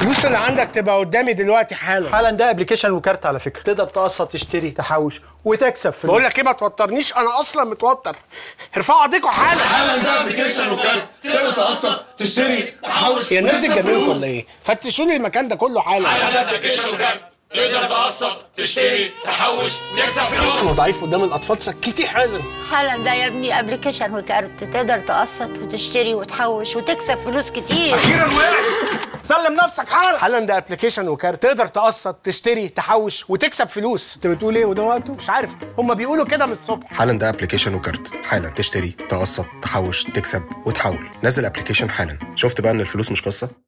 الفلوس اللي عندك تبقى قدامي دلوقتي حالا حالا ده ابلكيشن وكارت على فكره تقدر تقسط تشتري تحوش وتكسب فلوس بقول لك ايه ما توترنيش انا اصلا متوتر ارفعوا ايديكم حالا حالا ده ابلكيشن وكارت تقدر تقسط تشتري تحوش هي الناس دي اتجننت ولا ايه؟ فتشوا لي المكان ده كله حالا حالا ده ابلكيشن وكارت تقدر تقسط تشتري تحوش تكسب فلوس انا ضعيف قدام الاطفال سكتي حالا حالا ده يا ابني ابلكيشن وكارت تقدر تقسط وتشتري وتحوش وتكسب فلوس كتير اخيرا وقعت سلم نفسك حالا حالا ده ابلكيشن وكارت تقدر تقسط تشتري تحوش وتكسب فلوس انت بتقول ايه وده وقته مش عارف هم بيقولوا كده من الصبح حالا ده ابلكيشن وكارت حالا تشتري تقسط تحوش تكسب وتحول نزل ابلكيشن حالا شفت بقى ان الفلوس مش قصه